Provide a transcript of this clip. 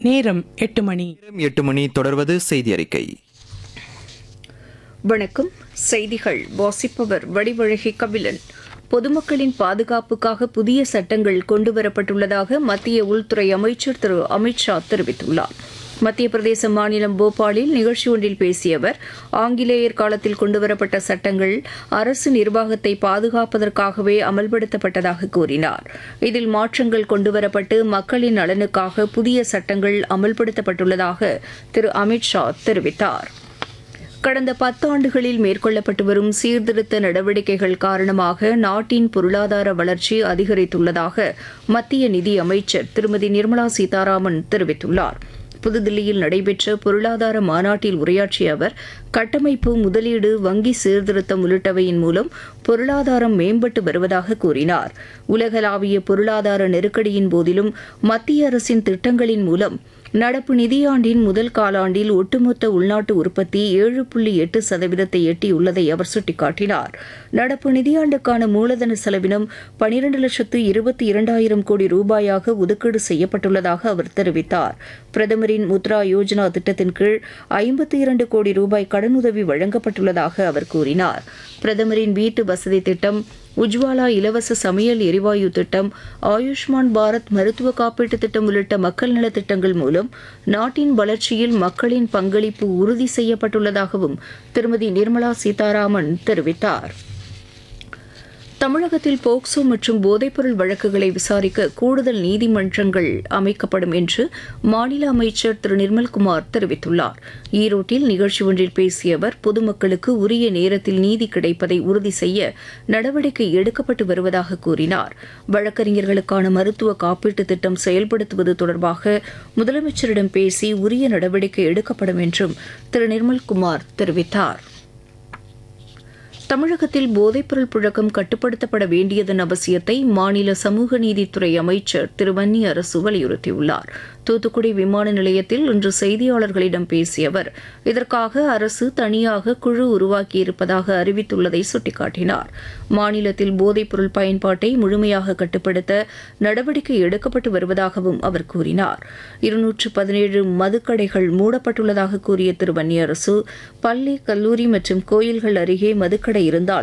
நேரம் எட்டு மணி நேரம் எட்டு மணி தொடர்வது செய்தி அறிக்கை வணக்கம் செய்திகள் வாசிப்பவர் வடிவழகி கபிலன் பொதுமக்களின் பாதுகாப்புக்காக புதிய சட்டங்கள் கொண்டுவரப்பட்டுள்ளதாக மத்திய உள்துறை அமைச்சர் திரு அமித்ஷா தெரிவித்துள்ளார் மத்திய பிரதேச மாநிலம் போபாலில் நிகழ்ச்சி ஒன்றில் பேசிய அவர் ஆங்கிலேயர் காலத்தில் கொண்டுவரப்பட்ட சட்டங்கள் அரசு நிர்வாகத்தை பாதுகாப்பதற்காகவே அமல்படுத்தப்பட்டதாக கூறினார் இதில் மாற்றங்கள் கொண்டுவரப்பட்டு மக்களின் நலனுக்காக புதிய சட்டங்கள் அமல்படுத்தப்பட்டுள்ளதாக திரு அமித்ஷா தெரிவித்தார் கடந்த பத்தாண்டுகளில் மேற்கொள்ளப்பட்டு வரும் சீர்திருத்த நடவடிக்கைகள் காரணமாக நாட்டின் பொருளாதார வளர்ச்சி அதிகரித்துள்ளதாக மத்திய நிதி அமைச்சர் திருமதி நிர்மலா சீதாராமன் தெரிவித்துள்ளார் புதுதில்லியில் நடைபெற்ற பொருளாதார மாநாட்டில் உரையாற்றிய அவர் கட்டமைப்பு முதலீடு வங்கி சீர்திருத்தம் உள்ளிட்டவையின் மூலம் பொருளாதாரம் மேம்பட்டு வருவதாக கூறினார் உலகளாவிய பொருளாதார நெருக்கடியின் போதிலும் மத்திய அரசின் திட்டங்களின் மூலம் நடப்பு நிதியாண்டின் முதல் காலாண்டில் ஒட்டுமொத்த உள்நாட்டு உற்பத்தி ஏழு புள்ளி எட்டு சதவீதத்தை எட்டியுள்ளதை அவர் சுட்டிக்காட்டினார் நடப்பு நிதியாண்டுக்கான மூலதன செலவினம் பனிரண்டு லட்சத்து இருபத்தி இரண்டாயிரம் கோடி ரூபாயாக ஒதுக்கீடு செய்யப்பட்டுள்ளதாக அவர் தெரிவித்தார் பிரதமரின் முத்ரா யோஜனா திட்டத்தின் கீழ் ஐம்பத்தி இரண்டு கோடி ரூபாய் கடனுதவி வழங்கப்பட்டுள்ளதாக அவர் கூறினார் பிரதமரின் வீட்டு வசதி திட்டம் உஜ்வாலா இலவச சமையல் எரிவாயு திட்டம் ஆயுஷ்மான் பாரத் மருத்துவ காப்பீட்டு திட்டம் உள்ளிட்ட மக்கள் நலத் திட்டங்கள் மூலம் நாட்டின் வளர்ச்சியில் மக்களின் பங்களிப்பு உறுதி செய்யப்பட்டுள்ளதாகவும் திருமதி நிர்மலா சீதாராமன் தெரிவித்தார் தமிழகத்தில் போக்சோ மற்றும் போதைப்பொருள் வழக்குகளை விசாரிக்க கூடுதல் நீதிமன்றங்கள் அமைக்கப்படும் என்று மாநில அமைச்சர் திரு நிர்மல்குமார் தெரிவித்துள்ளார் ஈரோட்டில் நிகழ்ச்சி ஒன்றில் பேசிய அவர் பொதுமக்களுக்கு உரிய நேரத்தில் நீதி கிடைப்பதை உறுதி செய்ய நடவடிக்கை எடுக்கப்பட்டு வருவதாக கூறினார் வழக்கறிஞர்களுக்கான மருத்துவ காப்பீட்டு திட்டம் செயல்படுத்துவது தொடர்பாக முதலமைச்சரிடம் பேசி உரிய நடவடிக்கை எடுக்கப்படும் என்றும் திரு நிர்மல்குமார் தெரிவித்தார் தமிழகத்தில் போதைப்பொருள் புழக்கம் கட்டுப்படுத்தப்பட வேண்டியதன் அவசியத்தை மாநில சமூக நீதித்துறை அமைச்சர் திரு வன்னி அரசு வலியுறுத்தியுள்ளார் தூத்துக்குடி விமான நிலையத்தில் இன்று செய்தியாளர்களிடம் பேசிய அவர் இதற்காக அரசு தனியாக குழு உருவாக்கியிருப்பதாக அறிவித்துள்ளதை சுட்டிக்காட்டினார் மாநிலத்தில் போதைப்பொருள் பயன்பாட்டை முழுமையாக கட்டுப்படுத்த நடவடிக்கை எடுக்கப்பட்டு வருவதாகவும் அவர் கூறினார் இருநூற்று பதினேழு மதுக்கடைகள் மூடப்பட்டுள்ளதாக கூறிய திரு வன்னியரசு பள்ளி கல்லூரி மற்றும் கோயில்கள் அருகே மதுக்கடை இருந்தால்